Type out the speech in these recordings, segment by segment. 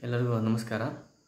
ಎಲ್ಲರಿಗೂ ನಮಸ್ಕಾರ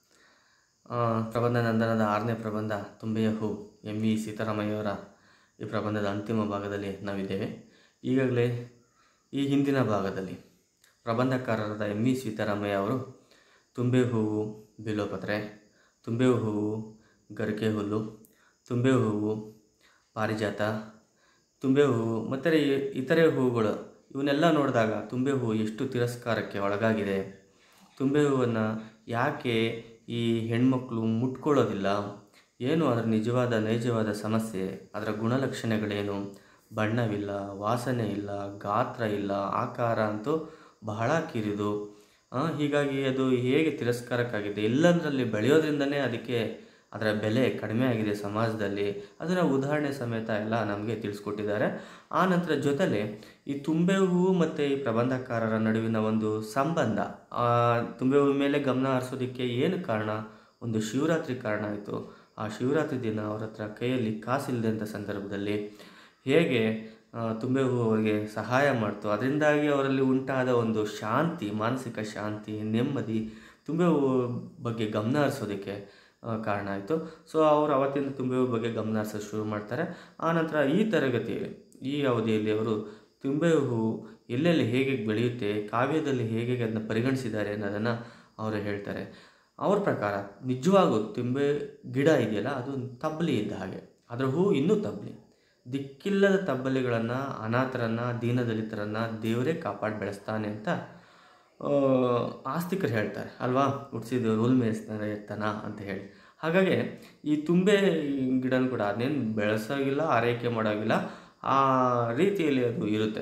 ಆ, ಪ್ರಬಂಧ ನಂದನದ ಆರನೇ ಪ್ರಬಂಧ ತುಂಬೆಯ ಹೂ ಎಂ ವಿ ಸೀತಾರಾಮಯ್ಯವರ ಈ ಪ್ರಬಂಧದ ಅಂತಿಮ ಭಾಗದಲ್ಲಿ ನಾವಿದ್ದೇವೆ ಈಗಾಗಲೇ ಈ ಹಿಂದಿನ ಭಾಗದಲ್ಲಿ ಪ್ರಬಂಧಕಾರರಾದ ಎಂ ವಿ ಸೀತಾರಾಮಯ್ಯ ಅವರು ತುಂಬೆ ಹೂವು ಬಿಲೋಪತ್ರೆ ತುಂಬೆ ಹೂವು ಗರಿಕೆ ಹುಲ್ಲು ತುಂಬೆ ಹೂವು ಪಾರಿಜಾತ ತುಂಬೆ ಹೂವು ಮತ್ತು ಇತರೆ ಹೂವುಗಳು ಇವನ್ನೆಲ್ಲ ನೋಡಿದಾಗ ತುಂಬೆ ಹೂವು ಎಷ್ಟು ತಿರಸ್ಕಾರಕ್ಕೆ ಒಳಗಾಗಿದೆ ತುಂಬೆ ಹೂವನ್ನು ಯಾಕೆ ಈ ಹೆಣ್ಮಕ್ಳು ಮುಟ್ಕೊಳ್ಳೋದಿಲ್ಲ ಏನು ಅದರ ನಿಜವಾದ ನೈಜವಾದ ಸಮಸ್ಯೆ ಅದರ ಗುಣಲಕ್ಷಣಗಳೇನು ಬಣ್ಣವಿಲ್ಲ ವಾಸನೆ ಇಲ್ಲ ಗಾತ್ರ ಇಲ್ಲ ಆಕಾರ ಅಂತೂ ಬಹಳ ಕಿರಿದು ಆ, ಹೀಗಾಗಿ ಅದು ಹೇಗೆ ತಿರಸ್ಕಾರಕ್ಕಾಗಿದೆ ಎಲ್ಲದರಲ್ಲಿ ಬೆಳೆಯೋದ್ರಿಂದನೇ ಅದಕ್ಕೆ ಅದರ ಬೆಲೆ ಕಡಿಮೆ ಆಗಿದೆ ಸಮಾಜದಲ್ಲಿ ಅದನ್ನು ಉದಾಹರಣೆ ಸಮೇತ ಎಲ್ಲ ನಮಗೆ ತಿಳಿಸ್ಕೊಟ್ಟಿದ್ದಾರೆ ಆ ನಂತರ ಜೊತೆಲೆ ಈ ತುಂಬೆ ಹೂವು ಮತ್ತು ಈ ಪ್ರಬಂಧಕಾರರ ನಡುವಿನ ಒಂದು ಸಂಬಂಧ ಆ ತುಂಬೆ ಹೂವು ಮೇಲೆ ಗಮನ ಹರಿಸೋದಕ್ಕೆ ಏನು ಕಾರಣ ಒಂದು ಶಿವರಾತ್ರಿ ಕಾರಣ ಆಯಿತು ಆ ಶಿವರಾತ್ರಿ ದಿನ ಅವ್ರ ಹತ್ರ ಕೈಯಲ್ಲಿ ಕಾಸಿಲ್ಲದಂಥ ಸಂದರ್ಭದಲ್ಲಿ ಹೇಗೆ ಆ, ತುಂಬೆ ಹೂವು ಅವರಿಗೆ ಸಹಾಯ ಮಾಡ್ತು ಅದರಿಂದಾಗಿ ಅವರಲ್ಲಿ ಉಂಟಾದ ಒಂದು ಶಾಂತಿ ಮಾನಸಿಕ ಶಾಂತಿ ನೆಮ್ಮದಿ ತುಂಬೆ ಹೂವು ಬಗ್ಗೆ ಗಮನ ಹರಿಸೋದಕ್ಕೆ ಆ, ಕಾರಣ ಆಯಿತು ಸೊ ಅವರು ಅವತ್ತಿಂದ ತುಂಬೆ ಹೂವು ಬಗ್ಗೆ ಗಮನ ಹರಿಸೋದು ಶುರು ಮಾಡ್ತಾರೆ ಆನಂತರ ಈ ತರಗತಿಯಲ್ಲಿ ಈ ಅವಧಿಯಲ್ಲಿ ಅವರು ತುಂಬೆ ಹೂವು ಎಲ್ಲೆಲ್ಲಿ ಹೇಗೆ ಬೆಳೆಯುತ್ತೆ ಕಾವ್ಯದಲ್ಲಿ ಹೇಗೆ ಅದನ್ನು ಪರಿಗಣಿಸಿದ್ದಾರೆ ಅನ್ನೋದನ್ನು ಅವರು ಹೇಳ್ತಾರೆ ಅವ್ರ ಪ್ರಕಾರ ನಿಜವಾಗೂ ತುಂಬೆ ಗಿಡ ಇದೆಯಲ್ಲ ಅದು ತಬ್ಬಲಿ ಇದ್ದ ಹಾಗೆ ಅದರ ಹೂ ಇನ್ನೂ ತಬ್ಬಲಿ ದಿಕ್ಕಿಲ್ಲದ ತಬ್ಬಲಿಗಳನ್ನು ಅನಾಥರನ್ನು ದೀನದಲಿತರನ್ನು ದೇವರೇ ಕಾಪಾಡಿ ಬೆಳೆಸ್ತಾನೆ ಅಂತ ಆ, ಆಸ್ತಿಕರು ಹೇಳ್ತಾರೆ ಅಲ್ವಾ ಹುಟ್ಟಿಸಿದ ರೂಲ್ ಮೇಯಿಸ್ತಾನೆ ಇರ್ತಾನ ಅಂತ ಹೇಳಿ ಹಾಗಾಗಿ ಈ ತುಂಬೆ ಗಿಡನ ಕೂಡ ಅದನ್ನೇನು ಬೆಳೆಸೋಗಿಲ್ಲ ಆರೈಕೆ ಮಾಡೋಗಿಲ್ಲ ಆ ರೀತಿಯಲ್ಲಿ ಅದು ಇರುತ್ತೆ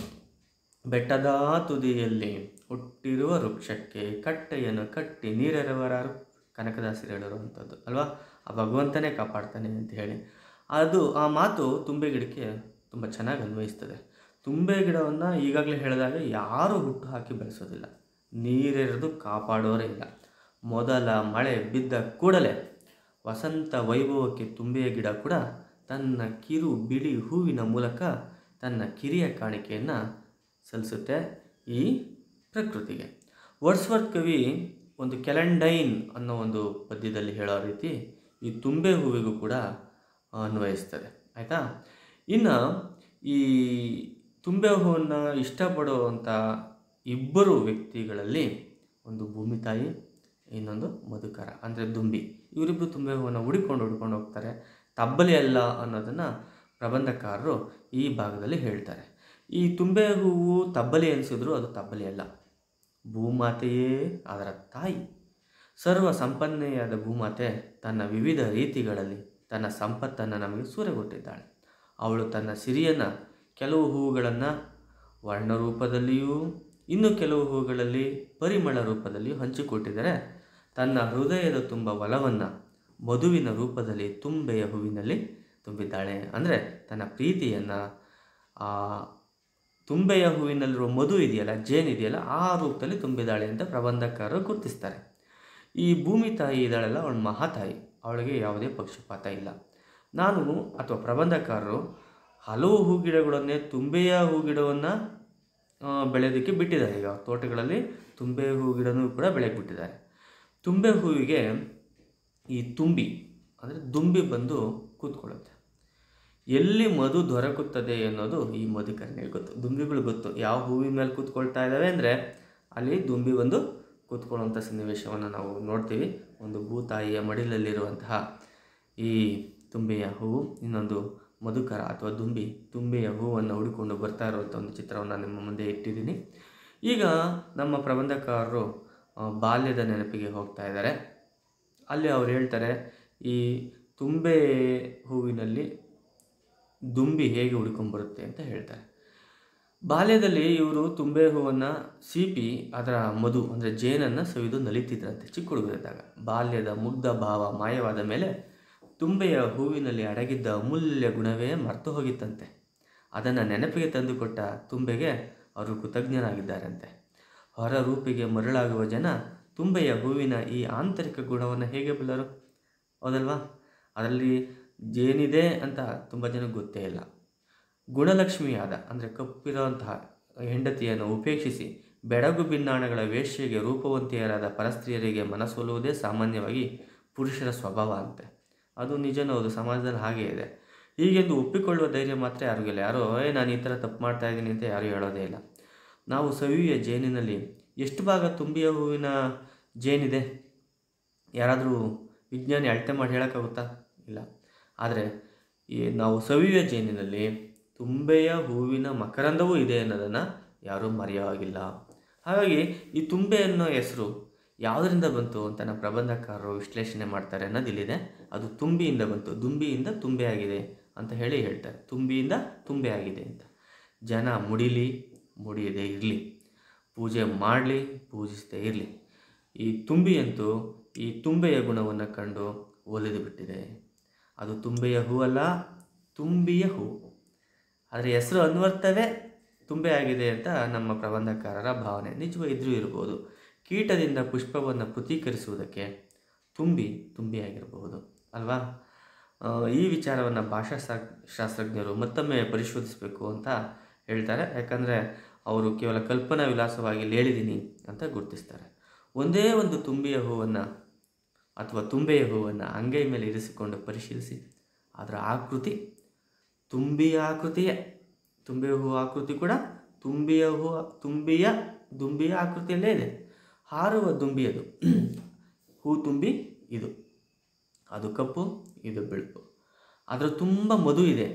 ಬೆಟ್ಟದ ತುದಿಯಲ್ಲಿ ಹುಟ್ಟಿರುವ ವೃಕ್ಷಕ್ಕೆ ಕಟ್ಟೆಯನ್ನು ಕಟ್ಟಿ ನೀರೆರವರಾರು ಕನಕದಾಸರು ಹೇಳಿರುವಂಥದ್ದು ಅಲ್ವಾ ಆ ಭಗವಂತನೇ ಕಾಪಾಡ್ತಾನೆ ಅಂತ ಹೇಳಿ ಅದು ಆ ಮಾತು ತುಂಬೆ ಗಿಡಕ್ಕೆ ತುಂಬ ಚೆನ್ನಾಗಿ ಅನ್ವಯಿಸ್ತದೆ ತುಂಬೆ ಗಿಡವನ್ನು ಈಗಾಗಲೇ ಹೇಳಿದಾಗ ಯಾರೂ ಹುಟ್ಟು ಹಾಕಿ ಬೆಳೆಸೋದಿಲ್ಲ ನೀರೆರೆದು ಕಾಪಾಡೋರೇ ಇಲ್ಲ ಮೊದಲ ಮಳೆ ಬಿದ್ದ ಕೂಡಲೇ ವಸಂತ ವೈಭವಕ್ಕೆ ತುಂಬೆಯ ಗಿಡ ಕೂಡ ತನ್ನ ಕಿರು ಬಿಳಿ ಹೂವಿನ ಮೂಲಕ ತನ್ನ ಕಿರಿಯ ಕಾಣಿಕೆಯನ್ನು ಸಲ್ಲಿಸುತ್ತೆ ಈ ಪ್ರಕೃತಿಗೆ ವರ್ಡ್ಸ್ವರ್ತ್ ಕವಿ ಒಂದು ಕ್ಯಾಲೆಂಡೈನ್ ಅನ್ನೋ ಒಂದು ಪದ್ಯದಲ್ಲಿ ಹೇಳೋ ರೀತಿ ಈ ತುಂಬೆ ಹೂವಿಗೂ ಕೂಡ ಅನ್ವಯಿಸ್ತದೆ ಆಯಿತಾ ಇನ್ನು ಈ ತುಂಬೆ ಹೂವನ್ನು ಇಷ್ಟಪಡುವಂಥ ಇಬ್ಬರು ವ್ಯಕ್ತಿಗಳಲ್ಲಿ ಒಂದು ಭೂಮಿ ತಾಯಿ ಇನ್ನೊಂದು ಮಧುಕರ ಅಂದರೆ ದುಂಬಿ ಇವರಿಬ್ಬರು ತುಂಬೆ ಹೂವನ್ನು ಹುಡಿಕೊಂಡು ಹುಡ್ಕೊಂಡು ಹೋಗ್ತಾರೆ ತಬ್ಬಲಿ ಅಲ್ಲ ಅನ್ನೋದನ್ನು ಪ್ರಬಂಧಕಾರರು ಈ ಭಾಗದಲ್ಲಿ ಹೇಳ್ತಾರೆ ಈ ತುಂಬೆ ಹೂವು ತಬ್ಬಲಿ ಅನಿಸಿದ್ರು ಅದು ತಬ್ಬಲಿ ಅಲ್ಲ ಭೂಮಾತೆಯೇ ಅದರ ತಾಯಿ ಸರ್ವ ಸಂಪನ್ನೆಯಾದ ಭೂಮಾತೆ ತನ್ನ ವಿವಿಧ ರೀತಿಗಳಲ್ಲಿ ತನ್ನ ಸಂಪತ್ತನ್ನು ನಮಗೆ ಸೂರೆಗೊಟ್ಟಿದ್ದಾಳೆ ಅವಳು ತನ್ನ ಸಿರಿಯನ್ನು ಕೆಲವು ಹೂವುಗಳನ್ನು ವರ್ಣರೂಪದಲ್ಲಿಯೂ ಇನ್ನು ಕೆಲವು ಹೂವುಗಳಲ್ಲಿ ಪರಿಮಳ ರೂಪದಲ್ಲಿಯೂ ಹಂಚಿಕೊಟ್ಟಿದರೆ ತನ್ನ ಹೃದಯದ ತುಂಬ ಒಲವನ್ನು ಮಧುವಿನ ರೂಪದಲ್ಲಿ ತುಂಬೆಯ ಹೂವಿನಲ್ಲಿ ತುಂಬಿದ್ದಾಳೆ ಅಂದರೆ ತನ್ನ ಪ್ರೀತಿಯನ್ನು ಆ ತುಂಬೆಯ ಹೂವಿನಲ್ಲಿರುವ ಮಧು ಇದೆಯಲ್ಲ ಜೇನಿದೆಯಲ್ಲ ಆ ರೂಪದಲ್ಲಿ ತುಂಬಿದ್ದಾಳೆ ಅಂತ ಪ್ರಬಂಧಕಾರರು ಗುರುತಿಸ್ತಾರೆ ಈ ಭೂಮಿ ತಾಯಿ ಇದ್ದಾಳಲ್ಲ ಅವಳ ಮಹಾತಾಯಿ ಅವಳಿಗೆ ಯಾವುದೇ ಪಕ್ಷಪಾತ ಇಲ್ಲ ನಾನು ಅಥವಾ ಪ್ರಬಂಧಕಾರರು ಹಲವು ಹೂಗಿಡಗಳನ್ನೇ ತುಂಬೆಯ ಹೂಗಿಡವನ್ನು ಬೆಳೆಯೋದಕ್ಕೆ ಬಿಟ್ಟಿದ್ದಾರೆ ಈಗ ತೋಟಗಳಲ್ಲಿ ತುಂಬೆ ಹೂಗಿಡನೂ ಕೂಡ ಬೆಳೆಯಕ್ಕೆ ಬಿಟ್ಟಿದ್ದಾರೆ ತುಂಬೆ ಹೂವಿಗೆ ಈ ತುಂಬಿ ಅಂದರೆ ದುಂಬಿ ಬಂದು ಕೂತ್ಕೊಳ್ಳುತ್ತೆ ಎಲ್ಲಿ ಮಧು ದೊರಕುತ್ತದೆ ಅನ್ನೋದು ಈ ಮಧುಕರನಿಗೆ ಗೊತ್ತು ದುಂಬಿಗಳು ಗೊತ್ತು ಯಾವ ಹೂವಿನ ಮೇಲೆ ಕೂತ್ಕೊಳ್ತಾ ಇದ್ದಾವೆ ಅಂದರೆ ಅಲ್ಲಿ ದುಂಬಿ ಬಂದು ಕೂತ್ಕೊಳ್ಳುವಂಥ ಸನ್ನಿವೇಶವನ್ನು ನಾವು ನೋಡ್ತೀವಿ ಒಂದು ಭೂತಾಯಿಯ ಮಡಿಲಲ್ಲಿರುವಂತಹ ಈ ತುಂಬೆಯ ಹೂವು ಇನ್ನೊಂದು ಮಧುಕರ ಅಥವಾ ದುಂಬಿ ತುಂಬೆಯ ಹೂವನ್ನು ಹುಡುಕೊಂಡು ಬರ್ತಾ ಇರುವಂಥ ಒಂದು ಚಿತ್ರವನ್ನು ನಿಮ್ಮ ಮುಂದೆ ಇಟ್ಟಿದ್ದೀನಿ ಈಗ ನಮ್ಮ ಪ್ರಬಂಧಕಾರರು ಆ, ಬಾಲ್ಯದ ನೆನಪಿಗೆ ಹೋಗ್ತಾ ಇದ್ದಾರೆ ಅಲ್ಲಿ ಅವ್ರು ಹೇಳ್ತಾರೆ ಈ ತುಂಬೆ ಹೂವಿನಲ್ಲಿ ದುಂಬಿ ಹೇಗೆ ಹುಡ್ಕೊಂಬರುತ್ತೆ ಅಂತ ಹೇಳ್ತಾರೆ ಬಾಲ್ಯದಲ್ಲಿ ಇವರು ತುಂಬೆ ಹೂವನ್ನು ಸೀಪಿ ಅದರ ಮಧು ಅಂದರೆ ಜೇನನ್ನು ಸವಿದು ನಲಿತಿದ್ರಂತೆ ಚಿಕ್ಕ ಹುಡುಗರಿದ್ದಾಗ ಬಾಲ್ಯದ ಮುಗ್ಧ ಭಾವ ಮಾಯವಾದ ಮೇಲೆ ತುಂಬೆಯ ಹೂವಿನಲ್ಲಿ ಅಡಗಿದ್ದ ಅಮೂಲ್ಯ ಗುಣವೇ ಮರೆತು ಹೋಗಿತ್ತಂತೆ ಅದನ್ನು ನೆನಪಿಗೆ ತಂದುಕೊಟ್ಟ ತುಂಬೆಗೆ ಅವರು ಕೃತಜ್ಞರಾಗಿದ್ದಾರಂತೆ ಹೊರ ರೂಪಿಗೆ ಮರಳಾಗುವ ಜನ ತುಂಬೆಯ ಹೂವಿನ ಈ ಆಂತರಿಕ ಗುಣವನ್ನು ಹೇಗೆ ಬಲ್ಲರು ಹೌದಲ್ವಾ ಅದರಲ್ಲಿ ಜೇನಿದೆ ಅಂತ ತುಂಬ ಜನಕ್ಕೆ ಗೊತ್ತೇ ಇಲ್ಲ ಗುಣಲಕ್ಷ್ಮಿಯಾದ ಅಂದರೆ ಕಪ್ಪಿರುವಂತಹ ಹೆಂಡತಿಯನ್ನು ಉಪೇಕ್ಷಿಸಿ ಬೆಡಗು ಭಿನ್ನಾಣಗಳ ವೇಶ್ಯೆಗೆ ರೂಪವಂತಿಯರಾದ ಪರಸ್ತ್ರೀಯರಿಗೆ ಮನಸೋಲುವುದೇ ಸಾಮಾನ್ಯವಾಗಿ ಪುರುಷರ ಸ್ವಭಾವ ಅಂತೆ ಅದು ನಿಜನೂ ಹೌದು ಸಮಾಜದಲ್ಲಿ ಹಾಗೇ ಇದೆ ಹೀಗೆಂದು ಒಪ್ಪಿಕೊಳ್ಳುವ ಧೈರ್ಯ ಮಾತ್ರ ಯಾರಿಗಿಲ್ಲ ಯಾರೋ ಏ ನಾನು ಈ ಥರ ತಪ್ಪು ಮಾಡ್ತಾ ಇದ್ದೀನಿ ಅಂತ ಯಾರೂ ಹೇಳೋದೇ ಇಲ್ಲ ನಾವು ಸವಿಯುವ ಜೇನಿನಲ್ಲಿ ಎಷ್ಟು ಭಾಗ ತುಂಬಿಯ ಹೂವಿನ ಜೇನಿದೆ ಯಾರಾದರೂ ವಿಜ್ಞಾನಿ ಅಳತೆ ಮಾಡಿ ಹೇಳೋಕ್ಕಾಗುತ್ತಾ ಇಲ್ಲ ಆದರೆ ಈ ನಾವು ಸವಿಯುವ ಜೇನಿನಲ್ಲಿ ತುಂಬೆಯ ಹೂವಿನ ಮಕರಂದವೂ ಇದೆ ಅನ್ನೋದನ್ನು ಯಾರೂ ಮರೆಯೋವಾಗಿಲ್ಲ ಹಾಗಾಗಿ ಈ ತುಂಬೆ ಅನ್ನೋ ಹೆಸರು ಯಾವುದರಿಂದ ಬಂತು ಅಂತ ನಮ್ಮ ಪ್ರಬಂಧಕಾರರು ವಿಶ್ಲೇಷಣೆ ಮಾಡ್ತಾರೆ ಅನ್ನೋದು ಇಲ್ಲಿದೆ ಅದು ತುಂಬಿಯಿಂದ ಬಂತು ದುಂಬಿಯಿಂದ ತುಂಬೆ ಆಗಿದೆ ಅಂತ ಹೇಳಿ ಹೇಳ್ತಾರೆ ತುಂಬಿಯಿಂದ ತುಂಬೆ ಆಗಿದೆ ಅಂತ ಜನ ಮುಡಿಲಿ ಮುಡಿಯದೇ ಇರಲಿ ಪೂಜೆ ಮಾಡಲಿ ಪೂಜಿಸದೇ ಇರಲಿ ಈ ತುಂಬಿಯಂತೂ ಈ ತುಂಬೆಯ ಗುಣವನ್ನು ಕಂಡು ಒಲಿದು ಬಿಟ್ಟಿದೆ ಅದು ತುಂಬೆಯ ಹೂವಲ್ಲ ತುಂಬಿಯ ಹೂ ಆದರೆ ಹೆಸರು ಅನ್ವರ್ಥವೇ ತುಂಬೆ ಆಗಿದೆ ಅಂತ ನಮ್ಮ ಪ್ರಬಂಧಕಾರರ ಭಾವನೆ ನಿಜವೂ ಇದ್ರೂ ಇರ್ಬೋದು ಕೀಟದಿಂದ ಪುಷ್ಪವನ್ನು ಪುತೀಕರಿಸುವುದಕ್ಕೆ ತುಂಬಿ ತುಂಬಿಯಾಗಿರಬಹುದು ಅಲ್ವಾ ಆ, ಈ ವಿಚಾರವನ್ನು ಭಾಷಾ ಶಾ- ಶಾಸ್ತ್ರಜ್ಞರು ಮತ್ತೊಮ್ಮೆ ಪರಿಶೋಧಿಸಬೇಕು ಅಂತ ಹೇಳ್ತಾರೆ ಯಾಕಂದರೆ ಅವರು ಕೇವಲ ಕಲ್ಪನಾ ವಿಲಾಸವಾಗಿ ಇಲ್ಲಿ ಹೇಳಿದ್ದೀನಿ ಅಂತ ಗುರುತಿಸ್ತಾರೆ ಒಂದೇ ಒಂದು ತುಂಬಿಯ ಹೂವನ್ನು ಅಥವಾ ತುಂಬೆಯ ಹೂವನ್ನು ಅಂಗೈ ಮೇಲೆ ಇರಿಸಿಕೊಂಡು ಪರಿಶೀಲಿಸಿ ಅದರ ಆಕೃತಿ ತುಂಬಿಯ ಆಕೃತಿಯೇ ತುಂಬಿಯ ಹೂ ಆಕೃತಿ ಕೂಡ ತುಂಬಿಯ ಹೂ ತುಂಬಿಯ ದುಂಬಿಯ ಆಕೃತಿಯಲ್ಲೇ ಇದೆ ಹಾರುವ ದುಂಬಿಯದು ಹೂ ತುಂಬಿ ಇದು ಅದು ಕಪ್ಪು ಇದು ಬೆಳಕು ಅದರ ತುಂಬ ಮಧು ಇದೆ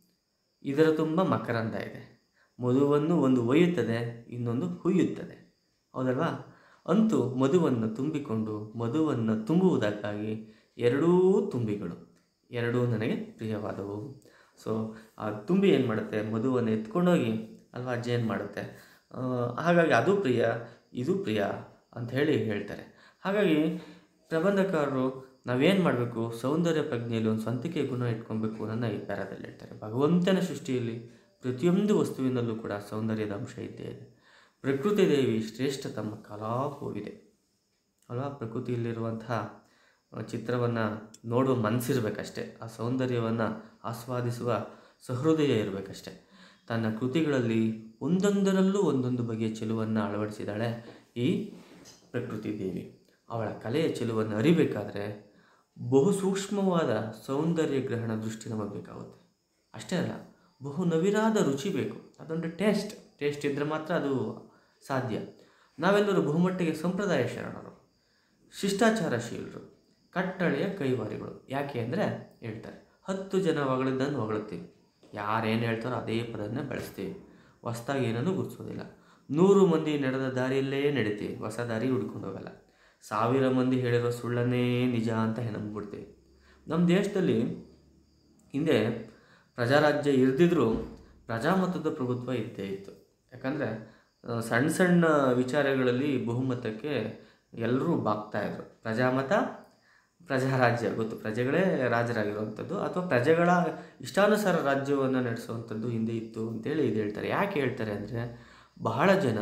ಇದರ ತುಂಬ ಮಕರಂದ ಇದೆ ಮಧುವನ್ನು ಒಂದು ಒಯ್ಯುತ್ತದೆ ಇನ್ನೊಂದು ಹುಯ್ಯುತ್ತದೆ ಹೌದಲ್ವಾ ಅಂತೂ ಮಧುವನ್ನು ತುಂಬಿಕೊಂಡು ಮಧುವನ್ನು ತುಂಬುವುದಕ್ಕಾಗಿ ಎರಡೂ ತುಂಬಿಗಳು ಎರಡೂ ನನಗೆ ಪ್ರಿಯವಾದವು ಸೊ ಆ ತುಂಬಿ ಏನು ಮಾಡುತ್ತೆ ಮಧುವನ್ನು ಎತ್ಕೊಂಡೋಗಿ ಅಲ್ವಾ ಜೇನು ಮಾಡುತ್ತೆ ಆ, ಹಾಗಾಗಿ ಅದು ಪ್ರಿಯ ಇದು ಪ್ರಿಯ ಅಂತ ಹೇಳಿ ಹೇಳ್ತಾರೆ ಹಾಗಾಗಿ ಪ್ರಬಂಧಕಾರರು ನಾವೇನು ಮಾಡಬೇಕು ಸೌಂದರ್ಯ ಪ್ರಜ್ಞೆಯಲ್ಲಿ ಒಂದು ಸ್ವಂತಿಕೆ ಗುಣ ಇಟ್ಕೊಬೇಕು ಅನ್ನೋದನ್ನ ಈ ಪ್ಯಾರಾದಲ್ಲಿ ಹೇಳ್ತಾರೆ ಭಗವಂತನ ಸೃಷ್ಟಿಯಲ್ಲಿ ಪ್ರತಿಯೊಂದು ವಸ್ತುವಿನಲ್ಲೂ ಕೂಡ ಸೌಂದರ್ಯದ ಅಂಶ ಇದ್ದೇ ಇದೆ ಪ್ರಕೃತಿ ದೇವಿ ಶ್ರೇಷ್ಠ ತಮ್ಮ ಕಲಾಪವಿದೆ ಅಲ್ವಾ ಪ್ರಕೃತಿಯಲ್ಲಿರುವಂತಹ ಚಿತ್ರವನ್ನು ನೋಡುವ ಮನಸ್ಸಿರ್ಬೇಕಷ್ಟೆ ಆ ಸೌಂದರ್ಯವನ್ನು ಆಸ್ವಾದಿಸುವ ಸಹೃದಯ ಇರಬೇಕಷ್ಟೆ ತನ್ನ ಕೃತಿಗಳಲ್ಲಿ ಒಂದೊಂದರಲ್ಲೂ ಒಂದೊಂದು ಬಗೆಯ ಚೆಲುವನ್ನು ಅಳವಡಿಸಿದ್ದಾಳೆ ಈ ಪ್ರಕೃತಿ ದೇವಿ ಅವಳ ಕಲೆಯ ಚೆಲುವನ್ನು ಅರಿಬೇಕಾದ್ರೆ ಬಹು ಸೂಕ್ಷ್ಮವಾದ ಸೌಂದರ್ಯ ಗ್ರಹಣ ದೃಷ್ಟಿ ನಮಗೆ ಬೇಕಾಗುತ್ತೆ ಅಷ್ಟೇ ಅಲ್ಲ ಬಹು ನವಿರಾದ ರುಚಿ ಬೇಕು ಅದೊಂದು ಟೇಸ್ಟ್ ಟೇಸ್ಟ್ ಇದ್ದರೆ ಮಾತ್ರ ಅದು ಸಾಧ್ಯ ನಾವೆಲ್ಲರೂ ಬಹುಮಟ್ಟಿಗೆ ಸಂಪ್ರದಾಯ ಶರಣರು ಶಿಷ್ಟಾಚಾರಶೀಲರು ಕಟ್ಟಳೆಯ ಕೈವಾರಿಗಳು ಯಾಕೆ ಅಂದರೆ ಹೇಳ್ತಾರೆ ಹತ್ತು ಜನ ಹೊಗಳಿದ್ದನ್ನು ಹೊಗಳುತ್ತೀವಿ ಯಾರೇನು ಹೇಳ್ತಾರೋ ಅದೇ ಪದನ್ನ ಬೆಳೆಸ್ತೀವಿ ಹೊಸ್ದಾಗಿ ಏನನ್ನು ಗುರುತಿಸೋದಿಲ್ಲ ನೂರು ಮಂದಿ ನಡೆದ ದಾರಿಯಲ್ಲೇ ನಡಿತೀವಿ ಹೊಸ ದಾರಿ ಹುಡ್ಕೊಂಡು ಹೋಗಲ್ಲ ಸಾವಿರ ಮಂದಿ ಹೇಳಿರೋ ಸುಳ್ಳನ್ನೇ ನಿಜ ಅಂತ ನಂಬಿಬಿಡ್ತೀವಿ ನಮ್ಮ ದೇಶದಲ್ಲಿ ಹಿಂದೆ ಪ್ರಜಾರಾಜ್ಯ ಇರ್ದಿದ್ರೂ ಪ್ರಜಾಮತದ ಪ್ರಭುತ್ವ ಇದ್ದೇ ಇತ್ತು ಯಾಕಂದರೆ ಸಣ್ಣ ಸಣ್ಣ ವಿಚಾರಗಳಲ್ಲಿ ಬಹುಮತಕ್ಕೆ ಎಲ್ಲರೂ ಬಾಗ್ತಾಯಿದ್ರು ಪ್ರಜಾಮತ ಪ್ರಜಾರಾಜ್ಯ ಗೊತ್ತು ಪ್ರಜೆಗಳೇ ರಾಜರಾಗಿರುವಂಥದ್ದು ಅಥವಾ ಪ್ರಜೆಗಳ ಇಷ್ಟಾನುಸಾರ ರಾಜ್ಯವನ್ನು ನಡೆಸುವಂಥದ್ದು ಹಿಂದೆ ಇತ್ತು ಅಂತೇಳಿ ಇದು ಹೇಳ್ತಾರೆ ಯಾಕೆ ಹೇಳ್ತಾರೆ ಅಂದರೆ ಬಹಳ ಜನ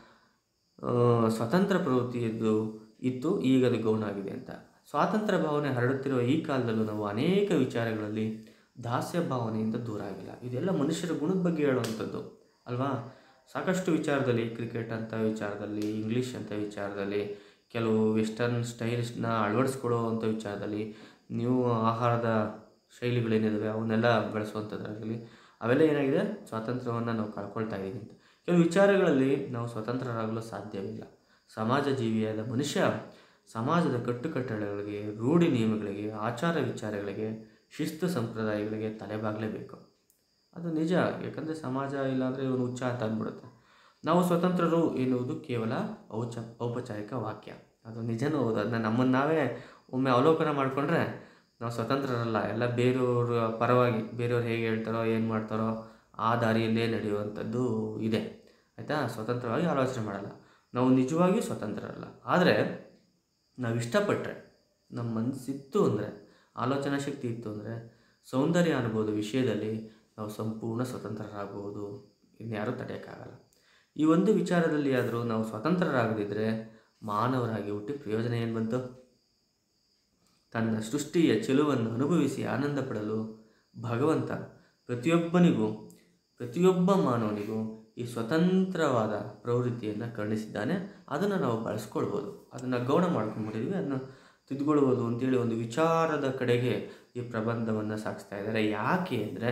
ಆ, ಸ್ವತಂತ್ರ ಪ್ರವೃತ್ತಿಯದ್ದು ಇತ್ತು ಈಗ ಅದು ಗೌಣ ಆಗಿದೆ ಅಂತ ಸ್ವಾತಂತ್ರ್ಯ ಭಾವನೆ ಹರಡುತ್ತಿರುವ ಈ ಕಾಲದಲ್ಲೂ ನಾವು ಅನೇಕ ವಿಚಾರಗಳಲ್ಲಿ ದಾಸ್ಯ ಭಾವನೆಯಿಂದ ದೂರ ಆಗಿಲ್ಲ ಇದೆಲ್ಲ ಮನುಷ್ಯರ ಗುಣದ ಬಗ್ಗೆ ಹೇಳುವಂಥದ್ದು ಅಲ್ವಾ ಸಾಕಷ್ಟು ವಿಚಾರದಲ್ಲಿ ಕ್ರಿಕೆಟ್ ಅಂತ ವಿಚಾರದಲ್ಲಿ ಇಂಗ್ಲೀಷ್ ಅಂತ ವಿಚಾರದಲ್ಲಿ ಕೆಲವು ವೆಸ್ಟರ್ನ್ ಸ್ಟೈಲ್ಸ್ನ ಅಳವಡಿಸ್ಕೊಳ್ಳುವಂಥ ವಿಚಾರದಲ್ಲಿ ನೀವು ಆಹಾರದ ಶೈಲಿಗಳೇನಿದಾವೆ ಅವನ್ನೆಲ್ಲ ಬೆಳೆಸುವಂಥದ್ದಾಗಲಿ ಅವೆಲ್ಲ ಏನಾಗಿದೆ ಸ್ವಾತಂತ್ರ್ಯವನ್ನು ನಾವು ಕಳ್ಕೊಳ್ತಾ ಇದ್ದೀವಿ ಅಂತ ಕೆಲವು ವಿಚಾರಗಳಲ್ಲಿ ನಾವು ಸ್ವತಂತ್ರರಾಗಲು ಸಾಧ್ಯವಿಲ್ಲ ಸಮಾಜ ಜೀವಿಯಾದ ಮನುಷ್ಯ ಸಮಾಜದ ಕಟ್ಟುಕಟ್ಟಳೆಗಳಿಗೆ ರೂಢಿ ನಿಯಮಗಳಿಗೆ ಆಚಾರ ವಿಚಾರಗಳಿಗೆ ಶಿಸ್ತು ಸಂಪ್ರದಾಯಗಳಿಗೆ ತಲೆಬಾಗಲೇಬೇಕು ಅದು ನಿಜ ಯಾಕಂದರೆ ಸಮಾಜ ಇಲ್ಲಾಂದರೆ ಇವನು ಹುಚ್ಚ ಅಂತ ಅಂದ್ಬಿಡುತ್ತೆ ನಾವು ಸ್ವತಂತ್ರರು ಎನ್ನುವುದು ಕೇವಲ ಔಚ ಔಪಚಾರಿಕ ವಾಕ್ಯ ಅದು ನಿಜನೂ ಹೌದು ಅದನ್ನ ನಮ್ಮನ್ನು ನಾವೇ ಒಮ್ಮೆ ಅವಲೋಕನ ಮಾಡಿಕೊಂಡ್ರೆ ನಾವು ಸ್ವತಂತ್ರರಲ್ಲ ಎಲ್ಲ ಬೇರೆಯವ್ರ ಪರವಾಗಿ ಬೇರೆಯವ್ರು ಹೇಗೆ ಹೇಳ್ತಾರೋ ಏನು ಮಾಡ್ತಾರೋ ಆ ದಾರಿಯಲ್ಲೇ ನಡೆಯುವಂಥದ್ದು ಇದೆ ಆಯಿತಾ ಸ್ವತಂತ್ರವಾಗಿ ಆಲೋಚನೆ ಮಾಡಲ್ಲ ನಾವು ನಿಜವಾಗಿಯೂ ಸ್ವತಂತ್ರರಲ್ಲ ಆದರೆ ನಾವು ಇಷ್ಟಪಟ್ಟರೆ ನಮ್ಮ ಮನಸ್ಸಿತ್ತು ಅಂದರೆ ಆಲೋಚನಾ ಶಕ್ತಿ ಇತ್ತು ಅಂದರೆ ಸೌಂದರ್ಯ ಅನುಭವದ ವಿಷಯದಲ್ಲಿ ನಾವು ಸಂಪೂರ್ಣ ಸ್ವತಂತ್ರರಾಗಬಹುದು ಇನ್ಯಾರೂ ತಡೆಯೋಕ್ಕಾಗಲ್ಲ ಈ ಒಂದು ವಿಚಾರದಲ್ಲಿ ಆದರೂ ನಾವು ಸ್ವತಂತ್ರರಾಗದಿದ್ದರೆ ಮಾನವರಾಗಿ ಹುಟ್ಟಿ ಪ್ರಯೋಜನ ಏನು ಬಂತು ತನ್ನ ಸೃಷ್ಟಿಯ ಚೆಲುವನ್ನು ಅನುಭವಿಸಿ ಆನಂದ ಪಡಲು ಭಗವಂತ ಪ್ರತಿಯೊಬ್ಬನಿಗೂ ಪ್ರತಿಯೊಬ್ಬ ಮಾನವನಿಗೂ ಈ ಸ್ವತಂತ್ರವಾದ ಪ್ರವೃತ್ತಿಯನ್ನು ಖಂಡಿಸಿದ್ದಾನೆ ಅದನ್ನು ನಾವು ಬಳಸ್ಕೊಳ್ಬೋದು ಅದನ್ನು ಗೌಣ ಮಾಡ್ಕೊಂಡ್ಬಿಟ್ಟಿದ್ವಿ ಅದನ್ನು ತಿದ್ಕೊಳ್ಬೋದು ಅಂತೇಳಿ ಒಂದು ವಿಚಾರದ ಕಡೆಗೆ ಈ ಪ್ರಬಂಧವನ್ನು ಸಾಗಿಸ್ತಾ ಇದ್ದಾರೆ ಯಾಕೆ ಅಂದರೆ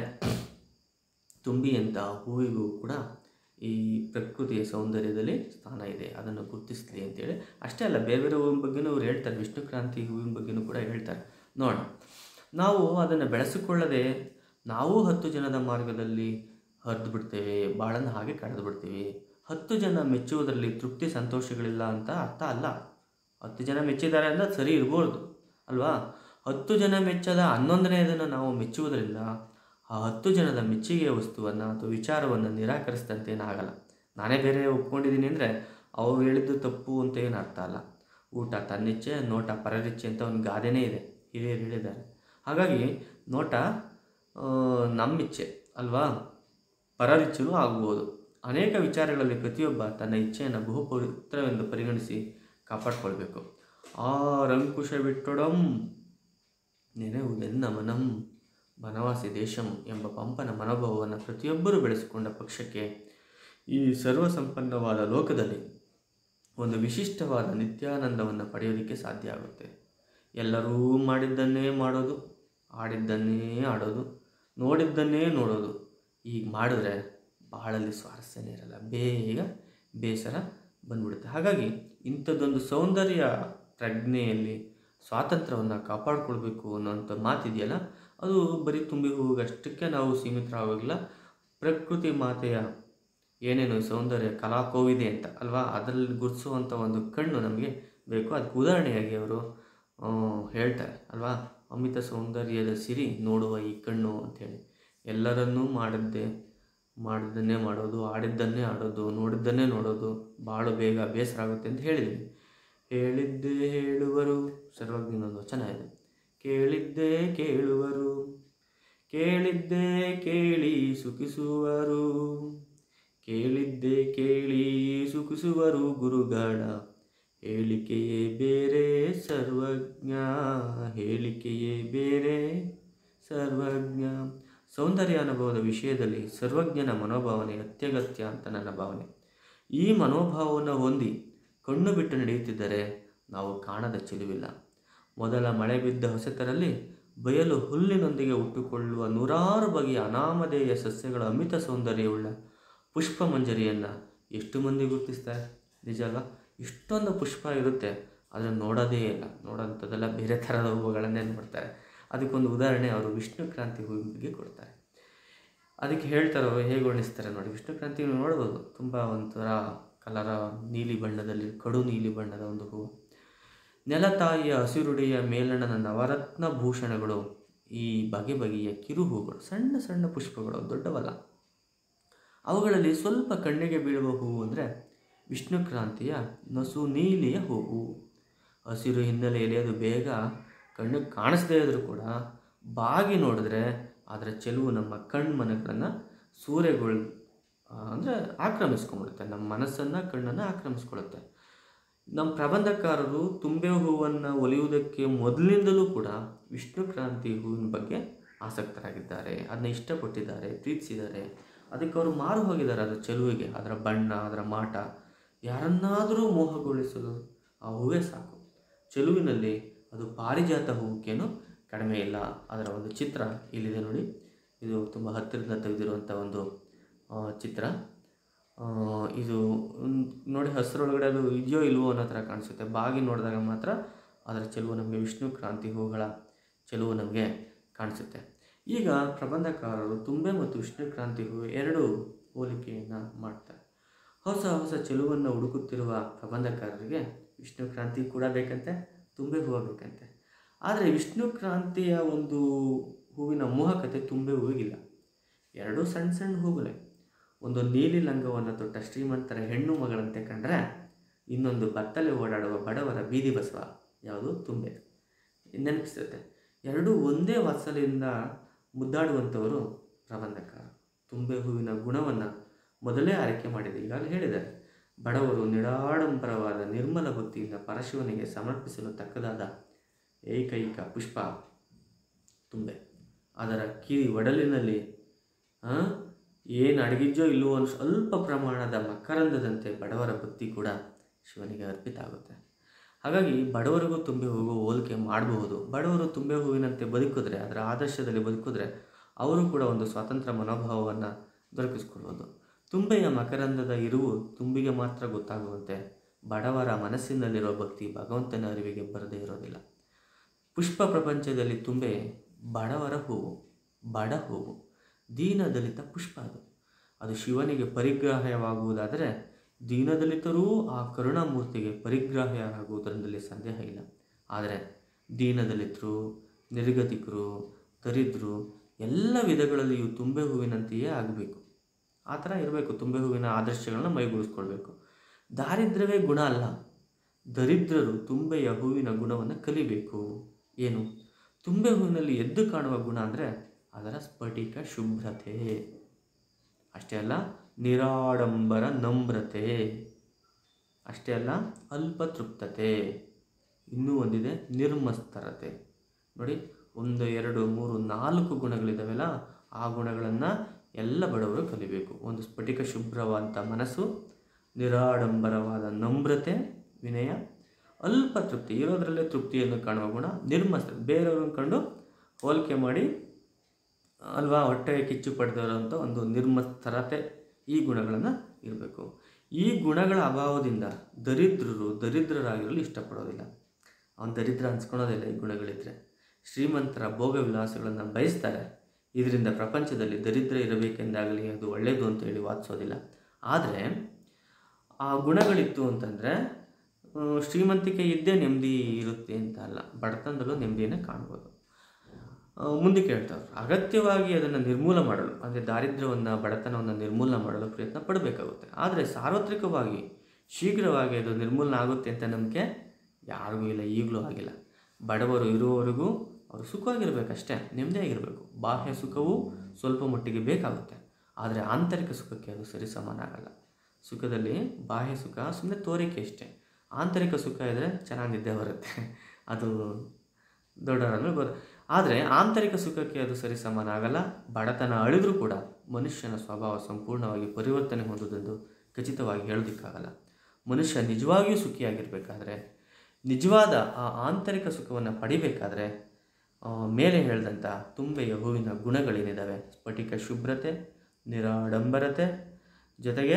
ತುಂಬಿಯಂಥ ಹೂವಿಗೂ ಕೂಡ ಈ ಪ್ರಕೃತಿಯ ಸೌಂದರ್ಯದಲ್ಲಿ ಸ್ಥಾನ ಇದೆ ಅದನ್ನು ಗುರುತಿಸಲಿ ಅಂತೇಳಿ ಅಷ್ಟೇ ಅಲ್ಲ ಬೇರೆ ಬೇರೆ ಹೂವಿನ ಬಗ್ಗೆನೂ ಅವ್ರು ಹೇಳ್ತಾರೆ ವಿಷ್ಣು ಕ್ರಾಂತಿ ಹೂವಿನ ಬಗ್ಗೆನೂ ಕೂಡ ಹೇಳ್ತಾರೆ ನೋಡೋಣ ನಾವು ಅದನ್ನು ಬೆಳೆಸಿಕೊಳ್ಳದೆ ನಾವು ಹತ್ತು ಜನದ ಮಾರ್ಗದಲ್ಲಿ ಹರಿದು ಬಿಡ್ತೇವೆ ಬಾಳನ್ನು ಹಾಗೆ ಕಳೆದು ಬಿಡ್ತೀವಿ ಹತ್ತು ಜನ ಮೆಚ್ಚುವುದರಲ್ಲಿ ತೃಪ್ತಿ ಸಂತೋಷಗಳಿಲ್ಲ ಅಂತ ಅರ್ಥ ಅಲ್ಲ ಹತ್ತು ಜನ ಮೆಚ್ಚಿದ್ದಾರೆ ಅಂದರೆ ಸರಿ ಇರ್ಬೋದು ಅಲ್ವಾ ಹತ್ತು ಜನ ಮೆಚ್ಚದ ಹನ್ನೊಂದನೆಯದನ್ನು ನಾವು ಮೆಚ್ಚುವುದರಿಂದ ಆ ಹತ್ತು ಜನದ ಮೆಚ್ಚುಗೆಯ ವಸ್ತುವನ್ನು ಅಥವಾ ವಿಚಾರವನ್ನು ನಿರಾಕರಿಸಿದಂತೆ ಏನಾಗಲ್ಲ ನಾನೇ ಬೇರೆ ಒಪ್ಕೊಂಡಿದ್ದೀನಿ ಅಂದರೆ ಅವ್ರು ಹೇಳಿದ್ದು ತಪ್ಪು ಅಂತ ಏನು ಅರ್ಥ ಅಲ್ಲ ಊಟ ತನ್ನಿಚ್ಛೆ ನೋಟ ಪರರಿಚ್ಛೆ ಅಂತ ಒಂದು ಗಾದೆನೇ ಇದೆ ಹಿರಿಯರು ಹೇಳಿದ್ದಾರೆ ಹಾಗಾಗಿ ನೋಟ ಆ, ನಮ್ಮಿಚ್ಛೆ ಅಲ್ವಾ ಪರರಿಚ್ಛೆನೂ ಆಗ್ಬೋದು ಅನೇಕ ವಿಚಾರಗಳಲ್ಲಿ ಪ್ರತಿಯೊಬ್ಬ ತನ್ನ ಇಚ್ಛೆಯನ್ನು ಬಹು ಪವಿತ್ರವೆಂದು ಪರಿಗಣಿಸಿ ಕಾಪಾಡಿಕೊಳ್ಬೇಕು ಆ ರಂಕುಶ ಬಿಟ್ಟೊಡಂ ನೆನೆವುದೆನ್ನ ಮನಂ ಬನವಾಸಿ ದೇಶಂ ಎಂಬ ಪಂಪನ ಮನೋಭಾವವನ್ನು ಪ್ರತಿಯೊಬ್ಬರೂ ಬೆಳೆಸಿಕೊಂಡ ಪಕ್ಷಕ್ಕೆ ಈ ಸರ್ವಸಂಪನ್ನವಾದ ಲೋಕದಲ್ಲಿ ಒಂದು ವಿಶಿಷ್ಟವಾದ ನಿತ್ಯಾನಂದವನ್ನು ಪಡೆಯೋದಕ್ಕೆ ಸಾಧ್ಯ ಆಗುತ್ತೆ ಎಲ್ಲರೂ ಮಾಡಿದ್ದನ್ನೇ ಮಾಡೋದು ಆಡಿದ್ದನ್ನೇ ಆಡೋದು ನೋಡಿದ್ದನ್ನೇ ನೋಡೋದು ಈಗ ಮಾಡಿದ್ರೆ ಬಹಳಲ್ಲಿ ಸ್ವಾರಸ್ಯನೇ ಇರಲ್ಲ ಬೇಗ ಬೇಸರ ಬಂದ್ಬಿಡುತ್ತೆ ಹಾಗಾಗಿ ಇಂಥದ್ದೊಂದು ಸೌಂದರ್ಯ ಪ್ರಜ್ಞೆಯಲ್ಲಿ ಸ್ವಾತಂತ್ರ್ಯವನ್ನು ಕಾಪಾಡಿಕೊಳ್ಬೇಕು ಅನ್ನೋಂಥ ಮಾತಿದೆಯಲ್ಲ ಅದು ಬರೀ ತುಂಬಿ ಹೋಗಷ್ಟಕ್ಕೆ ನಾವು ಸೀಮಿತರಾಗೋಗಿಲ್ಲ ಪ್ರಕೃತಿ ಮಾತೆಯ ಏನೇನು ಸೌಂದರ್ಯ ಕಲಾಕೋವಿದೆ ಅಂತ ಅಲ್ವಾ ಅದರಲ್ಲಿ ಗುರುತಿಸುವಂಥ ಒಂದು ಕಣ್ಣು ನಮಗೆ ಬೇಕು ಅದಕ್ಕೆ ಉದಾಹರಣೆಯಾಗಿ ಅವರು ಆ, ಹೇಳ್ತಾರೆ ಅಲ್ವಾ ಅಮಿತ ಸೌಂದರ್ಯದ ಸಿರಿ ನೋಡುವ ಈ ಕಣ್ಣು ಅಂಥೇಳಿ ಎಲ್ಲರನ್ನೂ ಮಾಡಿದ್ದೆ ಮಾಡಿದ್ದನ್ನೇ ಮಾಡೋದು ಆಡಿದ್ದನ್ನೇ ಆಡೋದು ನೋಡಿದ್ದನ್ನೇ ನೋಡೋದು ಭಾಳ ಬೇಗ ಬೇಸರ ಆಗುತ್ತೆ ಅಂತ ಹೇಳಿದ್ವಿ ಹೇಳಿದ್ದೇ ಹೇಳುವರು ಸರ್ವಜ್ಞನೊಂದು ವಚನ ಇದೆ ಕೇಳಿದ್ದೇ ಕೇಳುವರು ಕೇಳಿದ್ದೇ ಕೇಳಿ ಸುಖಿಸುವರು ಕೇಳಿದ್ದೇ ಕೇಳಿ ಸುಖಿಸುವರು ಗುರುಗಳ ಹೇಳಿಕೆಯೇ ಬೇರೆ ಸರ್ವಜ್ಞ ಹೇಳಿಕೆಯೇ ಬೇರೆ ಸರ್ವಜ್ಞ ಸೌಂದರ್ಯ ಅನುಭವದ ವಿಷಯದಲ್ಲಿ ಸರ್ವಜ್ಞನ ಮನೋಭಾವನೆ ಅತ್ಯಗತ್ಯ ಅಂತ ನನ್ನ ಭಾವನೆ ಈ ಮನೋಭಾವವನ್ನು ಹೊಂದಿ ಕಣ್ಣು ಬಿಟ್ಟು ನಡೆಯುತ್ತಿದ್ದರೆ ನಾವು ಕಾಣದ ಚೆಲುವಿಲ್ಲ ಮೊದಲ ಮಳೆ ಬಿದ್ದ ಹೊಸತರಲ್ಲಿ ಬಯಲು ಹುಲ್ಲಿನೊಂದಿಗೆ ಹುಟ್ಟುಕೊಳ್ಳುವ ನೂರಾರು ಬಗೆಯ ಅನಾಮಧೇಯ ಸಸ್ಯಗಳ ಅಮಿತ ಸೌಂದರ್ಯವುಳ್ಳ ಪುಷ್ಪ ಮಂಜರಿಯನ್ನು ಎಷ್ಟು ಮಂದಿ ಗುರುತಿಸ್ತಾರೆ ನಿಜ ಅಲ್ವಾ ಇಷ್ಟೊಂದು ಪುಷ್ಪ ಇರುತ್ತೆ ಅದನ್ನು ನೋಡೋದೇ ಇಲ್ಲ ನೋಡೋಂಥದ್ದೆಲ್ಲ ಬೇರೆ ಥರದ ಹೂವುಗಳನ್ನೇ ನೋಡ್ತಾರೆ ಅದಕ್ಕೊಂದು ಉದಾಹರಣೆ ಅವರು ವಿಷ್ಣು ಕ್ರಾಂತಿ ಹೂವಿನ ಬಗ್ಗೆ ಕೊಡ್ತಾರೆ ಅದಕ್ಕೆ ಹೇಳ್ತಾರೆ ಅವರು ಹೇಗೆ ವರ್ಣಿಸ್ತಾರೆ ನೋಡಿ ವಿಷ್ಣು ಕ್ರಾಂತಿ ನೀವು ನೋಡ್ಬೋದು ತುಂಬ ಒಂಥರ ಕಲರ ನೀಲಿ ಬಣ್ಣದಲ್ಲಿ ಕಡು ನೀಲಿ ಬಣ್ಣದ ಒಂದು ಹೂವು ನೆಲತಾಯಿಯ ಹಸಿರುಡಿಯ ಮೇಲಣನ ನವರತ್ನ ಭೂಷಣಗಳು ಈ ಬಗೆ ಬಗೆಯ ಕಿರು ಹೂಗಳು ಸಣ್ಣ ಸಣ್ಣ ಪುಷ್ಪಗಳು ದೊಡ್ಡವಲ್ಲ ಅವುಗಳಲ್ಲಿ ಸ್ವಲ್ಪ ಕಣ್ಣಿಗೆ ಬೀಳುವ ಹೂವು ಅಂದರೆ ವಿಷ್ಣು ಕ್ರಾಂತಿಯ ನಸು ನೀಲಿಯ ಹೂವು ಹಸಿರು ಹಿನ್ನೆಲೆಯಲ್ಲಿ ಅದು ಬೇಗ ಕಣ್ಣಿಗೆ ಕಾಣಿಸದೇ ಇದ್ರೂ ಕೂಡ ಬಾಗಿ ನೋಡಿದ್ರೆ ಅದರ ಚೆಲುವು ನಮ್ಮ ಕಣ್ಮನಗಳನ್ನು ಸೂರ್ಯಗೊಳ್ ಅಂದರೆ ಆಕ್ರಮಿಸ್ಕೊಂಡ್ಬಿಡುತ್ತೆ ನಮ್ಮ ಮನಸ್ಸನ್ನು ಕಣ್ಣನ್ನು ಆಕ್ರಮಿಸ್ಕೊಳ್ಳುತ್ತೆ ನಮ್ಮ ಪ್ರಬಂಧಕಾರರು ತುಂಬೆ ಹೂವನ್ನು ಒಲಿಯುವುದಕ್ಕೆ ಮೊದಲಿನಿಂದಲೂ ಕೂಡ ವಿಷ್ಣು ಕ್ರಾಂತಿ ಹೂವಿನ ಬಗ್ಗೆ ಆಸಕ್ತರಾಗಿದ್ದಾರೆ ಅದನ್ನ ಇಷ್ಟಪಟ್ಟಿದ್ದಾರೆ ಪ್ರೀತಿಸಿದ್ದಾರೆ ಅದಕ್ಕೆ ಅವರು ಮಾರು ಹೋಗಿದ್ದಾರೆ ಅದರ ಚೆಲುವಿಗೆ ಅದರ ಬಣ್ಣ ಅದರ ಮಾಟ ಯಾರನ್ನಾದರೂ ಮೋಹಗೊಳಿಸಲು ಆ ಹೂವೇ ಸಾಕು ಚೆಲುವಿನಲ್ಲಿ ಅದು ಪಾರಿಜಾತ ಹೂವಕ್ಕೇನು ಕಡಿಮೆ ಇಲ್ಲ ಅದರ ಒಂದು ಚಿತ್ರ ಇಲ್ಲಿದೆ ನೋಡಿ ಇದು ತುಂಬ ಹತ್ತಿರದಿಂದ ತೆಗೆದಿರುವಂಥ ಒಂದು ಆ, ಚಿತ್ರ ಆ, ಇದು ಮ್, ನೋಡಿ ಹಸಿರೊಳಗಡೆ ಅದು ಇದೆಯೋ ಇಲ್ವೋ ಅನ್ನೋ ಥರ ಕಾಣಿಸುತ್ತೆ ಬಾಗಿ ನೋಡಿದಾಗ ಮಾತ್ರ ಅದರ ಚೆಲುವು ನಮಗೆ ವಿಷ್ಣು ಕ್ರಾಂತಿ ಹೂಗಳ ಚೆಲುವು ನಮಗೆ ಕಾಣಿಸುತ್ತೆ ಈಗ ಪ್ರಬಂಧಕಾರರು ತುಂಬೆ ಮತ್ತು ವಿಷ್ಣು ಕ್ರಾಂತಿ ಹೂವು ಎರಡು ಹೋಲಿಕೆಯನ್ನು ಮಾಡ್ತಾರೆ ಹೊಸ ಹೊಸ ಚೆಲುವನ್ನು ಹುಡುಕುತ್ತಿರುವ ಪ್ರಬಂಧಕಾರರಿಗೆ ವಿಷ್ಣು ಕ್ರಾಂತಿ ಕೂಡ ಬೇಕಂತೆ ತುಂಬೆ ಹೂವು ಬೇಕಂತೆ ಆದರೆ ವಿಷ್ಣು ಕ್ರಾಂತಿಯ ಒಂದು ಹೂವಿನ ಮೋಹಕತೆ ತುಂಬೆ ಹೂವಿಗಿಲ್ಲ ಎರಡೂ ಸಣ್ಣ ಸಣ್ಣ ಹೂಗಳೇ ಒಂದು ನೀಲಿ ಲಂಗವನ್ನು ತೊಟ್ಟ ಶ್ರೀಮಂತರ ಹೆಣ್ಣು ಮಗಳಂತೆ ಕಂಡ್ರೆ ಇನ್ನೊಂದು ಬತ್ತಲೆ ಓಡಾಡುವ ಬಡವರ ಬೀದಿ ಬಸವ ಯಾವುದು ತುಂಬೆ ನೆನಪಿಸುತ್ತೆ ಎರಡೂ ಒಂದೇ ವಾತ್ಸಲ್ಯದಿಂದ ಮುದ್ದಾಡುವಂಥವರು ಪ್ರಬಂಧಕಾರ ತುಂಬೆ ಹೂವಿನ ಗುಣವನ್ನು ಮೊದಲೇ ಆಯ್ಕೆ ಮಾಡಿದೆ ಈಗಾಗಲೇ ಹೇಳಿದ್ದಾರೆ ಬಡವರು ನಿಡಾಡಂಬರವಾದ ನಿರ್ಮಲ ಭಕ್ತಿಯಿಂದ ಪರಶಿವನಿಗೆ ಸಮರ್ಪಿಸಲು ತಕ್ಕದಾದ ಏಕೈಕ ಪುಷ್ಪ ತುಂಬೆ ಅದರ ಕಿರಿ ಒಡಲಿನಲ್ಲಿ ಆ, ಏನು ಅಡಗಿದ್ಯೋ ಇಲ್ಲವೋ ಒಂದು ಸ್ವಲ್ಪ ಪ್ರಮಾಣದ ಮಕರಂದದಂತೆ ಬಡವರ ಭಕ್ತಿ ಕೂಡ ಶಿವನಿಗೆ ಅರ್ಪಿತ ಆಗುತ್ತೆ ಹಾಗಾಗಿ ಬಡವರಿಗೂ ತುಂಬೆ ಹೂವು ಹೋಲಿಕೆ ಮಾಡಬಹುದು ಬಡವರು ತುಂಬೆ ಹೂವಿನಂತೆ ಬದುಕಿದ್ರೆ ಅದರ ಆದರ್ಶದಲ್ಲಿ ಬದುಕಿದ್ರೆ ಅವರು ಕೂಡ ಒಂದು ಸ್ವಾತಂತ್ರ್ಯ ಮನೋಭಾವವನ್ನು ದೊರಕಿಸ್ಕೊಳ್ಬೋದು ತುಂಬೆಯ ಮಕರಂದದ ಇರುವು ತುಂಬಿಗೆ ಮಾತ್ರ ಗೊತ್ತಾಗುವಂತೆ ಬಡವರ ಮನಸ್ಸಿನಲ್ಲಿರೋ ಭಕ್ತಿ ಭಗವಂತನ ಅರಿವಿಗೆ ಬರದೇ ಇರೋದಿಲ್ಲ ಪುಷ್ಪ ಪ್ರಪಂಚದಲ್ಲಿ ತುಂಬೆ ಬಡವರ ಹೂವು ಬಡ ಹೂವು ದೀನದಲಿತ ಪುಷ್ಪ ಅದು ಅದು ಶಿವನಿಗೆ ಪರಿಗ್ರಾಹ್ಯವಾಗುವುದಾದರೆ ದೀನದಲಿತರೂ ಆ ಕರುಣಾಮೂರ್ತಿಗೆ ಪರಿಗ್ರಾಹ್ಯರಾಗುವುದರಲ್ಲಿ ಸಂದೇಹ ಇಲ್ಲ ಆದರೆ ದೀನದಲಿತರು ನಿರ್ಗತಿಕರು ದರಿದ್ರು ಎಲ್ಲ ವಿಧಗಳಲ್ಲಿಯೂ ತುಂಬೆ ಹೂವಿನಂತೆಯೇ ಆಗಬೇಕು ಆ ಥರ ಇರಬೇಕು ತುಂಬೆ ಹೂವಿನ ಆದರ್ಶಗಳನ್ನ ಮೈಗೂಡಿಸ್ಕೊಳ್ಬೇಕು ದಾರಿದ್ರ್ಯವೇ ಗುಣ ಅಲ್ಲ ದರಿದ್ರರು ತುಂಬೆಯ ಹೂವಿನ ಗುಣವನ್ನು ಕಲಿಬೇಕು ಏನು ತುಂಬೆ ಹೂವಿನಲ್ಲಿ ಎದ್ದು ಕಾಣುವ ಗುಣ ಅಂದರೆ ಅದರ ಸ್ಫಟಿಕ ಶುಭ್ರತೆ ಅಷ್ಟೇ ಅಲ್ಲ ನಿರಾಡಂಬರ ನಮ್ರತೆ ಅಷ್ಟೇ ಅಲ್ಲ ಅಲ್ಪತೃಪ್ತತೆ ಇನ್ನೂ ಒಂದಿದೆ ನಿರ್ಮಸ್ತರತೆ ನೋಡಿ ಒಂದು ಎರಡು ಮೂರು ನಾಲ್ಕು ಗುಣಗಳಿದ್ದಾವೆಲ್ಲ ಆ ಗುಣಗಳನ್ನು ಎಲ್ಲ ಬಡವರು ಕಲಿಬೇಕು ಒಂದು ಸ್ಫಟಿಕ ಶುಭ್ರವಾದ ಮನಸ್ಸು ನಿರಾಡಂಬರವಾದ ನಮ್ರತೆ ವಿನಯ ಅಲ್ಪ ತೃಪ್ತಿ ಇರೋದರಲ್ಲೇ ತೃಪ್ತಿಯನ್ನು ಕಾಣುವ ಗುಣ ನಿರ್ಮಸ್ತ ಬೇರೆಯವ್ರನ್ನ ಕಂಡು ಹೋಲಿಕೆ ಮಾಡಿ ಅಲ್ವಾ ಹೊಟ್ಟೆ ಕಿಚ್ಚು ಪಡೆದಿರೋಂಥ ಒಂದು ನಿರ್ಮಸ್ತರತೆ ಈ ಗುಣಗಳನ್ನು ಇರಬೇಕು ಈ ಗುಣಗಳ ಅಭಾವದಿಂದ ದರಿದ್ರರು ದರಿದ್ರರಾಗಿರಲು ಇಷ್ಟಪಡೋದಿಲ್ಲ ಅವನು ದರಿದ್ರ ಅನ್ಸ್ಕೊಳೋದಿಲ್ಲ ಈ ಗುಣಗಳಿದ್ರೆ ಶ್ರೀಮಂತರ ಭೋಗ ವಿಲಾಸಗಳನ್ನು ಬಯಸ್ತಾರೆ ಇದರಿಂದ ಪ್ರಪಂಚದಲ್ಲಿ ದರಿದ್ರ ಇರಬೇಕೆಂದಾಗಲಿ ಅದು ಒಳ್ಳೆಯದು ಅಂತೇಳಿ ವಾದಿಸೋದಿಲ್ಲ ಆದರೆ ಆ ಗುಣಗಳಿತ್ತು ಅಂತಂದರೆ ಶ್ರೀಮಂತಿಕೆ ಇದ್ದೇ ನೆಮ್ಮದಿ ಇರುತ್ತೆ ಅಂತ ಅಲ್ಲ ಬಡತನದಲ್ಲೂ ನೆಮ್ಮದಿಯನ್ನು ಕಾಣ್ಬೋದು ಆ, ಮುಂದಕ್ಕೆ ಹೇಳ್ತಾರೆ ಅಗತ್ಯವಾಗಿ ಅದನ್ನು ನಿರ್ಮೂಲ ಮಾಡಲು ಅಂದರೆ ದಾರಿದ್ರ್ಯವನ್ನು ಬಡತನವನ್ನು ನಿರ್ಮೂಲನ ಮಾಡಲು ಪ್ರಯತ್ನ ಪಡಬೇಕಾಗುತ್ತೆ ಆದರೆ ಸಾರ್ವತ್ರಿಕವಾಗಿ ಶೀಘ್ರವಾಗಿ ಅದು ನಿರ್ಮೂಲನ ಆಗುತ್ತೆ ಅಂತ ನಂಬಿಕೆ ಯಾರಿಗೂ ಇಲ್ಲ ಈಗಲೂ ಆಗಿಲ್ಲ ಬಡವರು ಇರುವವರೆಗೂ ಅವರು ಸುಖವಾಗಿರ್ಬೇಕಷ್ಟೇ ನೆಮ್ಮದಿಯಾಗಿರಬೇಕು ಬಾಹ್ಯ ಸುಖವು ಸ್ವಲ್ಪ ಮಟ್ಟಿಗೆ ಬೇಕಾಗುತ್ತೆ ಆದರೆ ಆಂತರಿಕ ಸುಖಕ್ಕೆ ಅದು ಸರಿಸಮಾನ ಆಗಲ್ಲ ಸುಖದಲ್ಲಿ ಬಾಹ್ಯ ಸುಖ ಸುಮ್ಮನೆ ತೋರಿಕೆ ಅಷ್ಟೇ ಆಂತರಿಕ ಸುಖ ಇದ್ದರೆ ಚೆನ್ನಾಗಿ ನಿದ್ದೆ ಬರುತ್ತೆ ಅದು ದೊಡ್ಡವರನ್ನು ಬರ ಆದರೆ ಆಂತರಿಕ ಸುಖಕ್ಕೆ ಅದು ಸರಿ ಸಮಾನ ಆಗಲ್ಲ ಬಡತನ ಅಳಿದ್ರೂ ಕೂಡ ಮನುಷ್ಯನ ಸ್ವಭಾವ ಸಂಪೂರ್ಣವಾಗಿ ಪರಿವರ್ತನೆ ಹೊಂದುವುದೆಂದು ಖಚಿತವಾಗಿ ಹೇಳೋದಕ್ಕಾಗಲ್ಲ ಮನುಷ್ಯ ನಿಜವಾಗಿಯೂ ಸುಖಿಯಾಗಿರಬೇಕಾದ್ರೆ ನಿಜವಾದ ಆ ಆಂತರಿಕ ಸುಖವನ್ನು ಪಡಿಬೇಕಾದ್ರೆ ಆ, ಮೇಲೆ ಹೇಳಿದಂಥ ತುಂಬೆಯ ಹೂವಿನ ಗುಣಗಳೇನಿದ್ದಾವೆ ಸ್ಫಟಿಕ ಶುಭ್ರತೆ ನಿರಾಡಂಬರತೆ ಜೊತೆಗೆ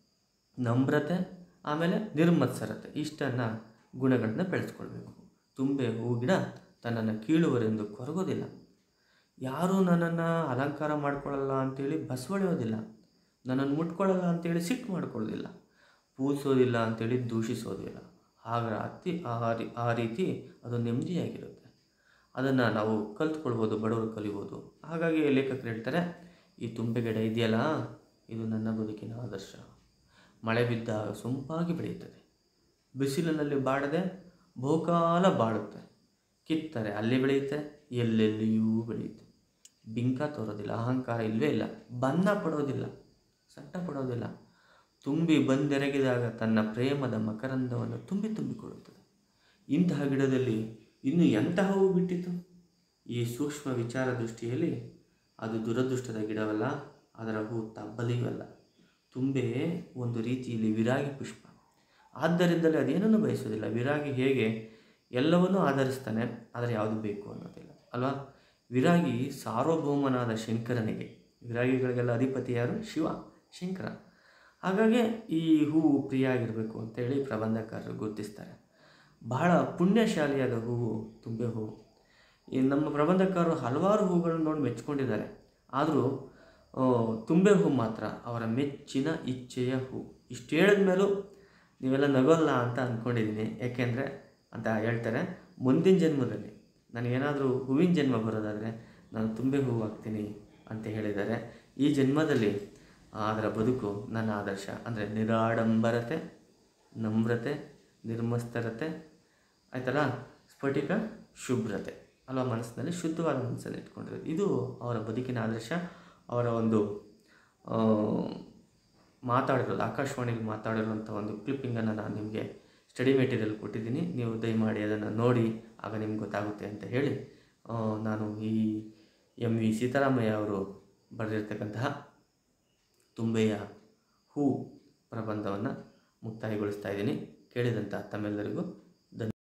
ನಮ್ರತೆ ಆಮೇಲೆ ನಿರ್ಮತ್ಸರತೆ ಇಷ್ಟನ್ನು ಗುಣಗಳನ್ನ ಬೆಳೆಸ್ಕೊಳ್ಬೇಕು ತುಂಬೆ ಹೂ ಗಿಡ ತನ್ನನ್ನು ಕೀಳುವರೆಂದು ಕೊರಗೋದಿಲ್ಲ ಯಾರೂ ನನ್ನನ್ನು ಅಲಂಕಾರ ಮಾಡ್ಕೊಳ್ಳಲ್ಲ ಅಂತೇಳಿ ಬಸವಳಿಯೋದಿಲ್ಲ ನನ್ನನ್ನು ಮುಟ್ಕೊಳ್ಳಲ್ಲ ಅಂತೇಳಿ ಸಿಟ್ಟು ಮಾಡ್ಕೊಳ್ಳೋದಿಲ್ಲ ಪೂಜಿಸೋದಿಲ್ಲ ಅಂತೇಳಿ ದೂಷಿಸೋದಿಲ್ಲ ಆಗ ಅತಿ ಆ ರೀ- ಆ ರೀತಿ ಅದು ನೆಮ್ಮದಿಯಾಗಿರುತ್ತೆ ಅದನ್ನು ನಾವು ಕಲ್ತ್ಕೊಳ್ಬೋದು ಬಡವರು ಕಲಿಬೋದು ಹಾಗಾಗಿ ಲೇಖಕರು ಹೇಳ್ತಾರೆ ಈ ತುಂಬೆ ಗಿಡ ಇದೆಯಲ್ಲ ಇದು ನನ್ನ ಬದುಕಿನ ಆದರ್ಶ ಮಳೆ ಬಿದ್ದಾಗ ಸೊಂಪಾಗಿ ಬೆಳೆಯುತ್ತದೆ ಬಿಸಿಲಿನಲ್ಲಿ ಬಾಡದೆ ಬಹುಕಾಲ ಬಾಳುತ್ತೆ ಕಿತ್ತರೆ ಅಲ್ಲಿ ಬೆಳೆಯುತ್ತೆ ಎಲ್ಲೆಲ್ಲಿಯೂ ಬೆಳೆಯುತ್ತೆ ಬಿಂಕ ತೋರೋದಿಲ್ಲ ಅಹಂಕಾರ ಇಲ್ಲವೇ ಇಲ್ಲ ಬನ್ನ ಪಡೋದಿಲ್ಲ ಸಟ್ಟ ಪಡೋದಿಲ್ಲ ತುಂಬಿ ಬಂದೆರಗಿದಾಗ ತನ್ನ ಪ್ರೇಮದ ಮಕರಂದವನ್ನು ತುಂಬಿ ತುಂಬಿಕೊಳ್ಳುತ್ತದೆ ಇಂತಹ ಗಿಡದಲ್ಲಿ ಇನ್ನು ಎಂತಹ ಹೂವು ಬಿಟ್ಟಿತು ಈ ಸೂಕ್ಷ್ಮ ವಿಚಾರ ದೃಷ್ಟಿಯಲ್ಲಿ ಅದು ದುರದೃಷ್ಟದ ಗಿಡವಲ್ಲ ಅದರ ಹೂ ತಬ್ಬಲಿಯೂ ಅಲ್ಲ ತುಂಬೆ ಒಂದು ರೀತಿಯಲ್ಲಿ ವಿರಾಗಿ ಪುಷ್ಪ ಆದ್ದರಿಂದಲೇ ಅದೇನನ್ನು ಬಯಸೋದಿಲ್ಲ ವಿರಾಗಿ ಹೇಗೆ ಎಲ್ಲವನ್ನೂ ಆಧರಿಸ್ತಾನೆ ಆದರೆ ಯಾವುದು ಬೇಕು ಅನ್ನೋದಿಲ್ಲ ಅಲ್ವಾ ವಿರಾಗಿ ಸಾರ್ವಭೌಮನಾದ ಶಂಕರನಿಗೆ ವಿರಾಗಿಗಳಿಗೆಲ್ಲ ಅಧಿಪತಿ ಯಾರು ಶಿವ ಶಂಕರ ಹಾಗಾಗಿ ಈ ಹೂವು ಪ್ರಿಯ ಆಗಿರಬೇಕು ಅಂತೇಳಿ ಪ್ರಬಂಧಕಾರರು ಗುರುತಿಸ್ತಾರೆ ಬಹಳ ಪುಣ್ಯಶಾಲಿಯಾದ ಹೂವು ತುಂಬೆ ಹೂವು ಈ ನಮ್ಮ ಪ್ರಬಂಧಕಾರರು ಹಲವಾರು ಹೂಗಳನ್ನು ನೋಡಿ ಮೆಚ್ಕೊಂಡಿದ್ದಾರೆ ಆದರೂ ಆ, ತುಂಬೆ ಹೂ ಮಾತ್ರ ಅವರ ಮೆಚ್ಚಿನ ಇಚ್ಛೆಯ ಹೂ ಇಷ್ಟು ಹೇಳಿದ ಮೇಲೂ ನೀವೆಲ್ಲ ನಗೋಲ್ಲ ಅಂತ ಅಂದ್ಕೊಂಡಿದ್ದೀನಿ ಯಾಕೆಂದರೆ ಅಂತ ಹೇಳ್ತಾರೆ ಮುಂದಿನ ಜನ್ಮದಲ್ಲಿ ನನಗೇನಾದರೂ ಹೂವಿನ ಜನ್ಮ ಬರೋದಾದರೆ ನಾನು ತುಂಬೆ ಹೂವು ಆಗ್ತೀನಿ ಅಂತ ಹೇಳಿದ್ದಾರೆ ಈ ಜನ್ಮದಲ್ಲಿ ಅದರ ಬದುಕು ನನ್ನ ಆದರ್ಶ ಅಂದರೆ ನಿರಾಡಂಬರತೆ ನಮ್ರತೆ ನಿರ್ಮಸ್ತರತೆ ಆಯ್ತಲ್ಲ ಸ್ಫಟಿಕ ಶುಭ್ರತೆ ಅಲ್ವಾ ಮನಸ್ಸಿನಲ್ಲಿ ಶುದ್ಧವಾದ ಮನಸ್ಸನ್ನು ಇಟ್ಕೊಂಡಿರೋದು ಇದು ಅವರ ಬದುಕಿನ ಆದರ್ಶ ಅವರ ಒಂದು ಆ, ಮಾತಾಡಿರೋದು ಆಕಾಶವಾಣಿಗೆ ಮಾತಾಡಿರುವಂಥ ಒಂದು ಕ್ಲಿಪ್ಪಿಂಗನ್ನು ನಾನು ನಿಮಗೆ ಸ್ಟಡಿ ಮೆಟೀರಿಯಲ್ ಕೊಟ್ಟಿದ್ದೀನಿ ನೀವು ದಯಮಾಡಿ ಅದನ್ನು ನೋಡಿ ಆಗ ನಿಮ್ಗೆ ಗೊತ್ತಾಗುತ್ತೆ ಅಂತ ಹೇಳಿ ಆ, ನಾನು ಈ ಎಮ್ ವಿ ಸೀತಾರಾಮಯ್ಯ ಅವರು ಬರೆದಿರ್ತಕ್ಕಂತಹ ತುಂಬೆಯ ಹೂ ಪ್ರಬಂಧವನ್ನು ಮುಕ್ತಾಯಗೊಳಿಸ್ತಾ ಇದ್ದೀನಿ ಕೇಳಿದಂಥ ತಮ್ಮೆಲ್ಲರಿಗೂ ಧನ್ಯ